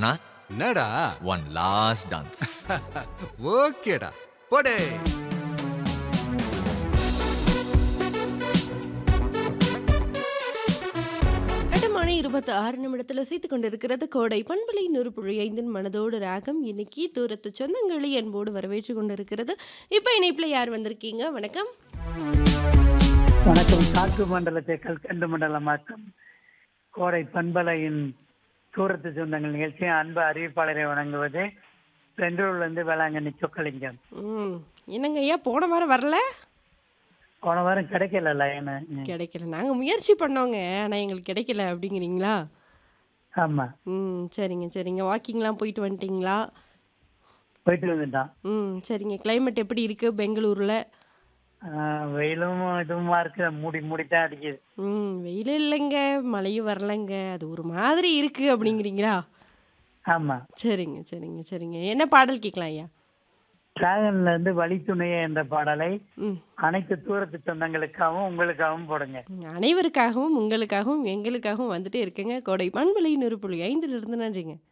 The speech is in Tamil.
அண்ணா என்னடா ஒன் லாஸ்ட் டான்ஸ் ஓகேடா போடே எட்டு மணி இருபத்தி ஆறு நிமிடத்தில் செய்து கொண்டிருக்கிறது கோடை பண்பலை நூறுபுழி ஐந்தின் மனதோடு ராகம் இன்னைக்கு தூரத்து சொந்தங்களை அன்போடு வரவேற்று கொண்டிருக்கிறது இப்போ இணைப்பில் யார் வந்திருக்கீங்க வணக்கம் வணக்கம் காற்று மண்டலத்தை கல்கண்டு மண்டலமாக்கும் கோடை பண்பலையின் தூரத்து சொந்தங்கள் நிகழ்ச்சி அன்பு அறிவிப்பாளரை வழங்குவது பெங்களூர்லேருந்து வேளாங்கண்ணி சொக்கலிங்கம் ம் என்னங்க ஐயா போன வாரம் வரல போன வாரம் கிடைக்கல என்ன கிடைக்கல நாங்கள் முயற்சி பண்ணோங்க ஆனால் எங்களுக்கு கிடைக்கல அப்படிங்கிறீங்களா ஆமா ம் சரிங்க சரிங்க வாக்கிங்லாம் போயிட்டு வந்துட்டீங்களா போயிட்டு வந்துட்டான் ம் சரிங்க climate எப்படி இருக்குது பெங்களூரில் ஆஹ் வெயிலும் இதுவுமா இருக்கு மூடி மூடி தான் அடிக்குது ம் வெயில் இல்லைங்க மழையும் வரலைங்க அது ஒரு மாதிரி இருக்கு அப்படிங்கிறீங்களா ஆமா சரிங்க சரிங்க சரிங்க என்ன பாடல் கேட்கலாம் ஐயா டிராகன்ல இருந்து வழித்துணையே என்ற பாடலை ம் அனைத்து தூரத்து சொந்தங்களுக்காகவும் உங்களுக்காகவும் போடுங்க அனைவருக்காகவும் உங்களுக்காகவும் எங்களுக்காகவும் வந்துட்டே இருக்குங்க கோடை பண்பலை நூறு புள்ளி ஐந்துல இருந்து நன்றிங்க